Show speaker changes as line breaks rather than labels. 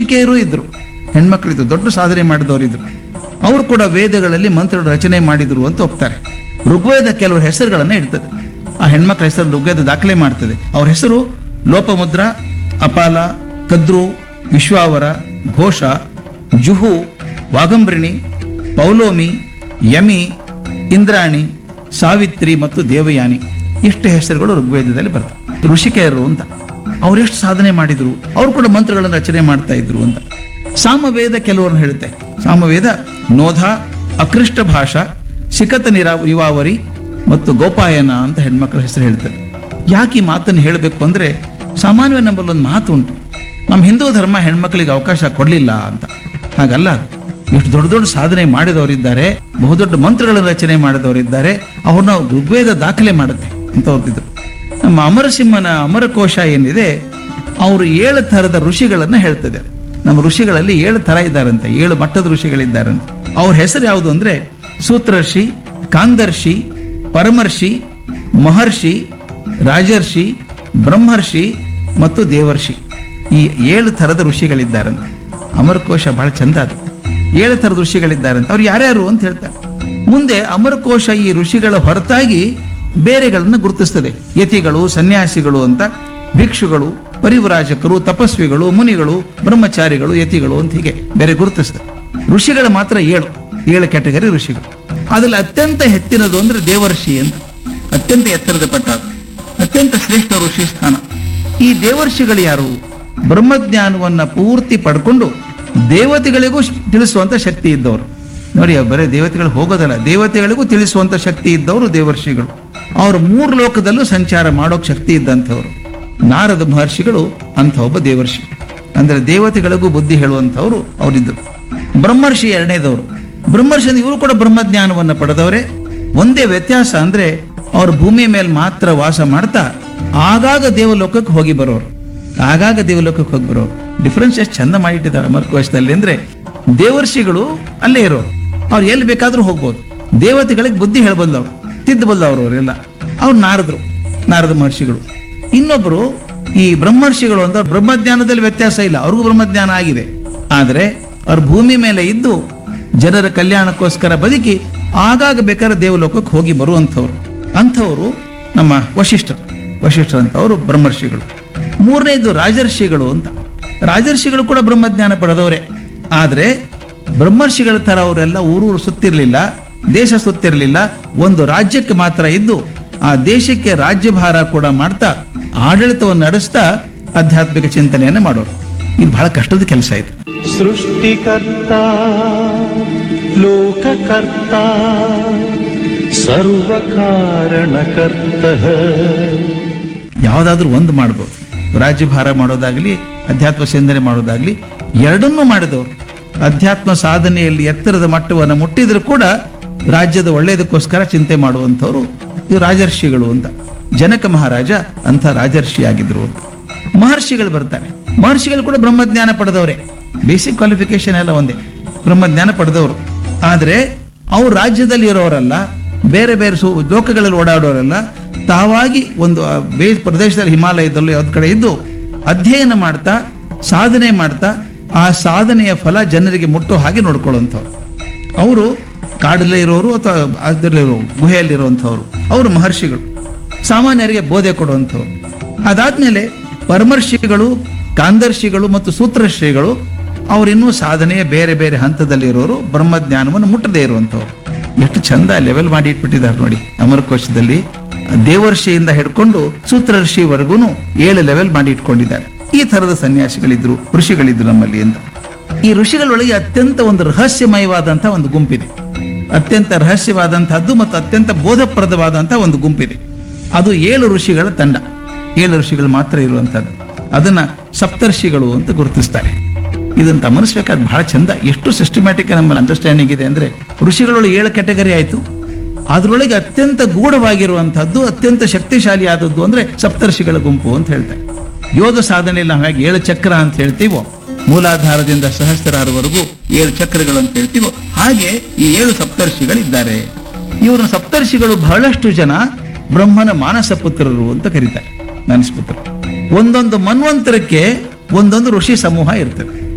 ಋಷಿಕೆಯರು ಇದ್ರು ಹೆಣ್ಮಕ್ಳಿದ್ರು ದೊಡ್ಡ ಸಾಧನೆ ಮಾಡಿದವರು ಇದ್ರು ಅವರು ಕೂಡ ವೇದಗಳಲ್ಲಿ ಮಂತ್ರ ರಚನೆ ಮಾಡಿದ್ರು ಅಂತ ಹೋಗ್ತಾರೆ ಋಗ್ವೇದ ಕೆಲವು ಹೆಸರುಗಳನ್ನ ಇಡ್ತದೆ ಆ ಹೆಣ್ಮಕ್ಳ ಹೆಸರು ಋಗ್ವೇದ ದಾಖಲೆ ಮಾಡ್ತದೆ ಅವ್ರ ಹೆಸರು ಲೋಪಮುದ್ರ ಅಪಾಲ ಕದ್ರು ವಿಶ್ವಾವರ ಘೋಷ ಜುಹು ವಾಗಂಬ್ರಿಣಿ ಪೌಲೋಮಿ ಯಮಿ ಇಂದ್ರಾಣಿ ಸಾವಿತ್ರಿ ಮತ್ತು ದೇವಯಾನಿ ಇಷ್ಟು ಹೆಸರುಗಳು ಋಗ್ವೇದದಲ್ಲಿ ಬರ್ತವೆ ಋಷಿಕೆಯರು ಅಂತ ಅವರೆಷ್ಟು ಸಾಧನೆ ಮಾಡಿದ್ರು ಅವರು ಕೂಡ ಮಂತ್ರಗಳನ್ನು ರಚನೆ ಮಾಡ್ತಾ ಇದ್ರು ಅಂತ ಸಾಮವೇದ ಕೆಲವರನ್ನು ಹೇಳುತ್ತೆ ಸಾಮವೇದ ನೋಧ ಅಕೃಷ್ಟ ಭಾಷಾ ಶಿಖತ ನಿರಾ ಯುವಾವರಿ ಮತ್ತು ಗೋಪಾಯನ ಅಂತ ಹೆಣ್ಮಕ್ಳ ಹೆಸರು ಹೇಳ್ತಾರೆ ಯಾಕೆ ಈ ಮಾತನ್ನು ಹೇಳಬೇಕು ಅಂದ್ರೆ ಸಾಮಾನ್ಯ ನಮ್ಮಲ್ಲಿ ಒಂದು ಮಾತು ಉಂಟು ನಮ್ಮ ಹಿಂದೂ ಧರ್ಮ ಹೆಣ್ಮಕ್ಳಿಗೆ ಅವಕಾಶ ಕೊಡಲಿಲ್ಲ ಅಂತ ಹಾಗಲ್ಲ ಅದು. ಎಷ್ಟು ದೊಡ್ಡ ದೊಡ್ಡ ಸಾಧನೆ ಮಾಡಿದವರಿದ್ದಾರೆ ಬಹುದೊಡ್ಡ ಮಂತ್ರಗಳನ್ನು ರಚನೆ ಮಾಡಿದವರಿದ್ದಾರೆ ಅವ್ರನ್ನ ಋಗ್ವೇದ ದಾಖಲೆ ಮಾಡುತ್ತೆ ಅಂತ ಓದಿದ್ರು ನಮ್ಮ ಅಮರಸಿಂಹನ ಅಮರಕೋಶ ಏನಿದೆ ಅವರು ಏಳು ಥರದ ಋಷಿಗಳನ್ನ ಹೇಳ್ತದೆ ನಮ್ಮ ಋಷಿಗಳಲ್ಲಿ ಏಳು ಥರ ಇದ್ದಾರಂತೆ ಏಳು ಮಟ್ಟದ ಋಷಿಗಳಿದ್ದಾರಂತೆ ಅವ್ರ ಹೆಸರು ಯಾವುದು ಅಂದ್ರೆ ಸೂತ್ರರ್ಷಿ ಕಾಂದರ್ಷಿ ಪರಮರ್ಷಿ ಮಹರ್ಷಿ ರಾಜರ್ಷಿ ಬ್ರಹ್ಮರ್ಷಿ ಮತ್ತು ದೇವರ್ಷಿ ಈ ಏಳು ಥರದ ಋಷಿಗಳಿದ್ದಾರಂತೆ ಅಮರಕೋಶ ಬಹಳ ಚಂದ ಅದು ಏಳು ಥರದ ಋಷಿಗಳಿದ್ದಾರಂತೆ ಅವ್ರು ಯಾರ್ಯಾರು ಅಂತ ಹೇಳ್ತಾರೆ ಮುಂದೆ ಅಮರಕೋಶ ಈ ಋಷಿಗಳ ಹೊರತಾಗಿ ಬೇರೆಗಳನ್ನ ಗುರುತಿಸ್ತದೆ ಯತಿಗಳು ಸನ್ಯಾಸಿಗಳು ಅಂತ ಭಿಕ್ಷುಗಳು ಪರಿವ್ರಾಜಕರು ತಪಸ್ವಿಗಳು ಮುನಿಗಳು ಬ್ರಹ್ಮಚಾರಿಗಳು ಯತಿಗಳು ಅಂತ ಹೀಗೆ ಬೇರೆ ಗುರುತಿಸ್ತದೆ ಋಷಿಗಳು ಮಾತ್ರ ಏಳು ಏಳು ಕ್ಯಾಟಗರಿ ಋಷಿಗಳು ಅದ್ರಲ್ಲಿ ಅತ್ಯಂತ ಹೆಚ್ಚಿನದು ಅಂದ್ರೆ ದೇವರ್ಷಿ ಅಂತ ಅತ್ಯಂತ ಎತ್ತರದ ಪಟ್ಟ ಅದು. ಅತ್ಯಂತ ಶ್ರೇಷ್ಠ ಋಷಿ ಸ್ಥಾನ ಈ ದೇವರ್ಷಿಗಳು ಯಾರು ಬ್ರಹ್ಮಜ್ಞಾನವನ್ನ ಪೂರ್ತಿ ಪಡ್ಕೊಂಡು ದೇವತೆಗಳಿಗೂ ಶ್- ತಿಳಿಸುವಂತ ಶಕ್ತಿ ಇದ್ದವರು ನೋಡಿ ಅವ್ರು ಬರೀ ದೇವತೆಗಳು ಹೋಗೋದಲ್ಲ ದೇವತೆಗಳಿಗೂ ತಿಳಿಸುವಂತ ಶಕ್ತಿ ಇದ್ದವರು ದೇವರ್ಷಿಗಳು ಅವರು ಮೂರು ಲೋಕದಲ್ಲೂ ಸಂಚಾರ ಮಾಡೋಕ್ ಶಕ್ತಿ ಇದ್ದಂಥವ್ರು ನಾರದ ಮಹರ್ಷಿಗಳು ಅಂತ ಒಬ್ಬ ದೇವರ್ಷಿ ಅಂದ್ರೆ ದೇವತೆಗಳಿಗೂ ಬುದ್ಧಿ ಹೇಳುವಂಥವ್ರು ಅವರಿದ್ದರು ಬ್ರಹ್ಮರ್ಷಿ ಎರಡನೇದವರು ಬ್ರಹ್ಮರ್ಷಿ ಅಂದ್ರೆ ಇವರು ಕೂಡ ಬ್ರಹ್ಮಜ್ಞಾನವನ್ನ ಪಡೆದವರೇ ಒಂದೇ ವ್ಯತ್ಯಾಸ ಅಂದ್ರೆ ಅವರು ಭೂಮಿ ಮೇಲೆ ಮಾತ್ರ ವಾಸ ಮಾಡ್ತಾ ಆಗಾಗ ದೇವಲೋಕಕ್ಕೆ ಹೋಗಿ ಬರೋರು ಆಗಾಗ ದೇವಲೋಕಕ್ಕೆ ಹೋಗಿ ಬರೋರು ಡಿಫ್ರೆನ್ಸ್ ಎಷ್ಟು ಚಂದ ಮಾಡಿಟ್ಟಿದ್ದಾರೆ ಅಮರಕೋಶದಲ್ಲಿ ಅಂದ್ರೆ ದೇವರ್ಷಿಗಳು ಅಲ್ಲೇ ಇರೋರು ಅವ್ರು ಎಲ್ಲಿ ಬೇಕಾದ್ರೂ ಹೋಗ್ಬೋದು ದೇವತೆಗಳಿಗೆ ಬುದ್ಧಿ ಹೇಳ್ಬಲ್ಲವ್ರು ತಿದ್ದಬಲ್ಲವ್ರು ಅವರೆಲ್ಲ ಅವ್ರು ನಾರದ್ರು ನಾರದ ಮಹರ್ಷಿಗಳು ಇನ್ನೊಬ್ರು ಈ ಬ್ರಹ್ಮರ್ಷಿಗಳು ಅಂತ ಬ್ರಹ್ಮಜ್ಞಾನದಲ್ಲಿ ವ್ಯತ್ಯಾಸ ಇಲ್ಲ ಅವ್ರಿಗೂ ಬ್ರಹ್ಮಜ್ಞಾನ ಆಗಿದೆ ಆದ್ರೆ ಅವ್ರ ಭೂಮಿ ಮೇಲೆ ಇದ್ದು ಜನರ ಕಲ್ಯಾಣಕ್ಕೋಸ್ಕರ ಬದುಕಿ ಆಗಾಗ ಬೇಕಾದ್ರೆ ದೇವಲೋಕಕ್ಕೆ ಹೋಗಿ ಬರುವಂಥವ್ರು ಅಂಥವ್ರು ನಮ್ಮ ವಶಿಷ್ಠರು ವಶಿಷ್ಠರು ಅಂತ ಅವರು ಬ್ರಹ್ಮರ್ಷಿಗಳು ಮೂರನೇದು ರಾಜರ್ಷಿಗಳು ಅಂತ ರಾಜರ್ಷಿಗಳು ಕೂಡ ಬ್ರಹ್ಮಜ್ಞಾನ ಪಡೆದವರೇ ಆದ್ರೆ ಬ್ರಹ್ಮರ್ಷಿಗಳ ತರ ಅವರೆಲ್ಲ ಊರೂರು ಸುತ್ತಿರ್ಲಿಲ್ಲ ದೇಶ ಸುತ್ತಿರಲಿಲ್ಲ ಒಂದು ರಾಜ್ಯಕ್ಕೆ ಮಾತ್ರ ಇದ್ದು ಆ ದೇಶಕ್ಕೆ ರಾಜ್ಯಭಾರ ಕೂಡ ಮಾಡ್ತಾ ಆಡಳಿತವನ್ನು ನಡೆಸ್ತಾ ಆಧ್ಯಾತ್ಮಿಕ ಚಿಂತನೆಯನ್ನು ಮಾಡೋರು ಇದು ಬಹಳ ಕಷ್ಟದ ಕೆಲಸ ಇದು
ಸೃಷ್ಟಿಕರ್ತ ಲೋಕಕರ್ತ ಸರ್ವಕಾರಣಕರ್ತ
ಯಾವುದಾದ್ರೂ ಒಂದು ಮಾಡ್ಬೋದು ರಾಜ್ಯಭಾರ ಮಾಡೋದಾಗ್ಲಿ ಅಧ್ಯಾತ್ಮ ಚಿಂತನೆ ಮಾಡೋದಾಗ್ಲಿ ಎರಡನ್ನೂ ಮಾಡಿದವರು ಅಧ್ಯಾತ್ಮ ಸಾಧನೆಯಲ್ಲಿ ಎತ್ತರದ ಮಟ್ಟವನ್ನು ಮುಟ್ಟಿದ್ರು ಕೂಡ ರಾಜ್ಯದ ಒಳ್ಳೆಯದಕ್ಕೋಸ್ಕರ ಚಿಂತೆ ಮಾಡುವಂಥವ್ರು ಇವು ರಾಜರ್ಷಿಗಳು ಅಂತ ಜನಕ ಮಹಾರಾಜ ಅಂತ ರಾಜರ್ಷಿ ಆಗಿದ್ರು ಅಂತ ಮಹರ್ಷಿಗಳು ಬರ್ತಾರೆ ಮಹರ್ಷಿಗಳು ಕೂಡ ಬ್ರಹ್ಮಜ್ಞಾನ ಪಡೆದವರೇ ಬೇಸಿಕ್ ಕ್ವಾಲಿಫಿಕೇಶನ್ ಎಲ್ಲ ಒಂದೇ ಬ್ರಹ್ಮಜ್ಞಾನ ಪಡೆದವರು ಆದ್ರೆ ಅವ್ರು ರಾಜ್ಯದಲ್ಲಿ ಇರೋರಲ್ಲ ಬೇರೆ ಬೇರೆ ಸು ಲೋಕಗಳಲ್ಲಿ ಓಡಾಡೋರಲ್ಲ ತಾವಾಗಿ ಒಂದು ಆ ಬೇ ಪ್ರದೇಶದಲ್ಲಿ ಹಿಮಾಲಯದಲ್ಲೂ ಯಾವ್ದು ಕಡೆ ಇದ್ದು ಅಧ್ಯಯನ ಮಾಡ್ತಾ ಸಾಧನೆ ಮಾಡ್ತಾ ಆ ಸಾಧನೆಯ ಫಲ ಜನರಿಗೆ ಮುಟ್ಟೋ ಹಾಗೆ ನೋಡ್ಕೊಳ್ಳುವಂಥವ್ರು ಅವರು ಕಾಡಲ್ಲೇ ಇರೋರು ಅಥವಾ ಅದರಲ್ಲಿರೋ ಗುಹೆಯಲ್ಲಿರುವಂಥವ್ರು ಅವರು ಮಹರ್ಷಿಗಳು ಸಾಮಾನ್ಯರಿಗೆ ಬೋಧೆ ಕೊಡುವಂಥವ್ರು ಅದಾದ್ಮೇಲೆ ಪರಮರ್ಷಿಗಳು ಕಾಂದರ್ಷಿಗಳು ಮತ್ತು ಸೂತ್ರಶ್ರೀಗಳು ಅವರಿನ್ನೂ ಸಾಧನೆಯ ಬೇರೆ ಬೇರೆ ಹಂತದಲ್ಲಿರೋರು ಬ್ರಹ್ಮಜ್ಞಾನವನ್ನು ಮುಟ್ಟದೇ ಇರುವಂಥವ್ರು ಎಷ್ಟು ಚಂದ ಲೆವೆಲ್ ಮಾಡಿ ಇಟ್ಬಿಟ್ಟಿದ್ದಾರೆ ನೋಡಿ ಅಮರಕೋಶದಲ್ಲಿ ದೇವರ್ಷಿಯಿಂದ ಹಿಡ್ಕೊಂಡು ಸೂತ್ರರ್ಷಿವರೆಗೂ ಏಳು ಲೆವೆಲ್ ಮಾಡಿ ಇಟ್ಕೊಂಡಿದ್ದಾರೆ ಈ ತರದ ಸನ್ಯಾಸಿಗಳಿದ್ರು ಋಷಿಗಳಿದ್ರು ನಮ್ಮಲ್ಲಿ ಅಂತ ಈ ಋಷಿಗಳೊಳಗೆ ಅತ್ಯಂತ ಒಂದು ರಹಸ್ಯಮಯವಾದಂತಹ ಒಂದು ಗುಂಪಿದೆ ಅತ್ಯಂತ ರಹಸ್ಯವಾದಂತಹದ್ದು ಮತ್ತು ಅತ್ಯಂತ ಬೋಧಪ್ರದವಾದಂತಹ ಒಂದು ಗುಂಪಿದೆ ಅದು ಏಳು ಋಷಿಗಳ ತಂಡ ಏಳು ಋಷಿಗಳು ಮಾತ್ರ ಇರುವಂತದ್ದು ಅದನ್ನ ಸಪ್ತರ್ಷಿಗಳು ಅಂತ ಗುರುತಿಸ್ತಾರೆ ಇದನ್ನ ಗಮನಿಸ್ಬೇಕಾದ್ರೆ ಬಹಳ ಚಂದ ಎಷ್ಟು ಸಿಸ್ಟಮ್ಯಾಟಿಕ್ ನಮ್ಮ ಅಂಡರ್ಸ್ಟ್ಯಾಂಡಿಂಗ್ ಇದೆ ಅಂದ್ರೆ ಋಷಿಗಳೊಳಗೆ ಏಳು ಕ್ಯಾಟಗರಿ ಆಯ್ತು ಅದರೊಳಗೆ ಅತ್ಯಂತ ಗೂಢವಾಗಿರುವಂತಹದ್ದು ಅತ್ಯಂತ ಶಕ್ತಿಶಾಲಿ ಆದದ್ದು ಅಂದ್ರೆ ಸಪ್ತರ್ಷಿಗಳ ಗುಂಪು ಅಂತ ಹೇಳ್ತಾರೆ ಯೋಧ ಸಾಧನೆಯಲ್ಲಿ ನಾವು ಹೇಗೆ ಏಳು ಚಕ್ರ ಅಂತ ಹೇಳ್ತೀವೋ ಮೂಲಾಧಾರದಿಂದ ಸಹಸ್ರಾರವರೆಗೂ ಏಳು ಚಕ್ರಗಳು ಅಂತ ಹೇಳ್ತೀವೋ ಹಾಗೆ ಈ ಏಳು ಸಪ್ತರ್ಷಿಗಳಿದ್ದಾರೆ ಇವರು ಸಪ್ತರ್ಷಿಗಳು ಬಹಳಷ್ಟು ಜನ ಬ್ರಹ್ಮನ ಮಾನಸ ಪುತ್ರರು ಅಂತ ಕರೀತಾರೆ ಮಾನಸ ಪುತ್ರರು ಒಂದೊಂದು ಮನ್ವಂತರಕ್ಕೆ ಒಂದೊಂದು ಋಷಿ ಸಮೂಹ ಇರ್ತದೆ